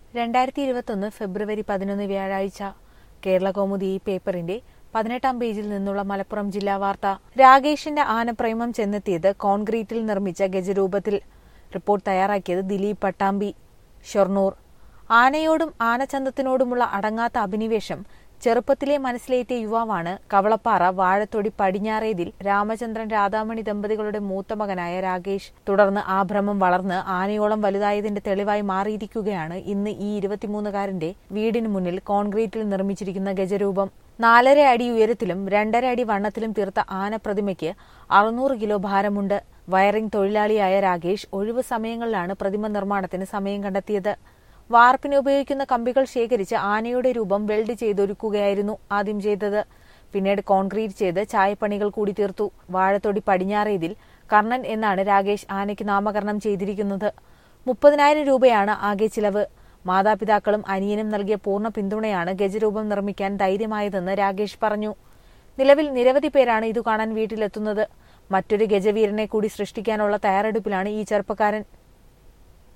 രണ്ടായിരത്തി ഇരുപത്തൊന്ന് ഫെബ്രുവരി പതിനൊന്ന് വ്യാഴാഴ്ച കേരള കൗമുദി ഈ പേപ്പറിന്റെ പതിനെട്ടാം പേജിൽ നിന്നുള്ള മലപ്പുറം ജില്ലാ വാർത്ത രാഗേഷിന്റെ ആനപ്രേമം ചെന്നെത്തിയത് കോൺക്രീറ്റിൽ നിർമ്മിച്ച ഗജരൂപത്തിൽ റിപ്പോർട്ട് തയ്യാറാക്കിയത് ദിലീപ് പട്ടാമ്പി ഷൊർണൂർ ആനയോടും ആനച്ചന്തത്തിനോടുമുള്ള അടങ്ങാത്ത അഭിനിവേശം ചെറുപ്പത്തിലെ മനസ്സിലേറ്റിയ യുവാവാണ് കവളപ്പാറ വാഴത്തൊടി പടിഞ്ഞാറേതിൽ രാമചന്ദ്രൻ രാധാമണി ദമ്പതികളുടെ മൂത്ത മകനായ രാകേഷ് തുടർന്ന് ആ ഭ്രമം വളർന്ന് ആനയോളം വലുതായതിന്റെ തെളിവായി മാറിയിരിക്കുകയാണ് ഇന്ന് ഈ ഇരുപത്തിമൂന്നുകാരന്റെ വീടിന് മുന്നിൽ കോൺക്രീറ്റിൽ നിർമ്മിച്ചിരിക്കുന്ന ഗജരൂപം നാലര അടി ഉയരത്തിലും രണ്ടര അടി വണ്ണത്തിലും തീർത്ത ആനപ്രതിമയ്ക്ക് അറുന്നൂറ് കിലോ ഭാരമുണ്ട് വയറിംഗ് തൊഴിലാളിയായ രാകേഷ് ഒഴിവു സമയങ്ങളിലാണ് പ്രതിമ നിർമ്മാണത്തിന് സമയം കണ്ടെത്തിയത് വാർപ്പിന് ഉപയോഗിക്കുന്ന കമ്പികൾ ശേഖരിച്ച് ആനയുടെ രൂപം വെൽഡ് ചെയ്തൊരുക്കുകയായിരുന്നു ആദ്യം ചെയ്തത് പിന്നീട് കോൺക്രീറ്റ് ചെയ്ത് ചായപ്പണികൾ കൂടി തീർത്തു വാഴത്തൊടി പടിഞ്ഞാറേതിൽ കർണൻ എന്നാണ് രാകേഷ് ആനയ്ക്ക് നാമകരണം ചെയ്തിരിക്കുന്നത് മുപ്പതിനായിരം രൂപയാണ് ആകെ ചിലവ് മാതാപിതാക്കളും അനിയനും നൽകിയ പൂർണ്ണ പിന്തുണയാണ് ഗജരൂപം നിർമ്മിക്കാൻ ധൈര്യമായതെന്ന് രാകേഷ് പറഞ്ഞു നിലവിൽ നിരവധി പേരാണ് ഇതു കാണാൻ വീട്ടിലെത്തുന്നത് മറ്റൊരു ഗജവീരനെ കൂടി സൃഷ്ടിക്കാനുള്ള തയ്യാറെടുപ്പിലാണ് ഈ ചെറുപ്പക്കാരൻ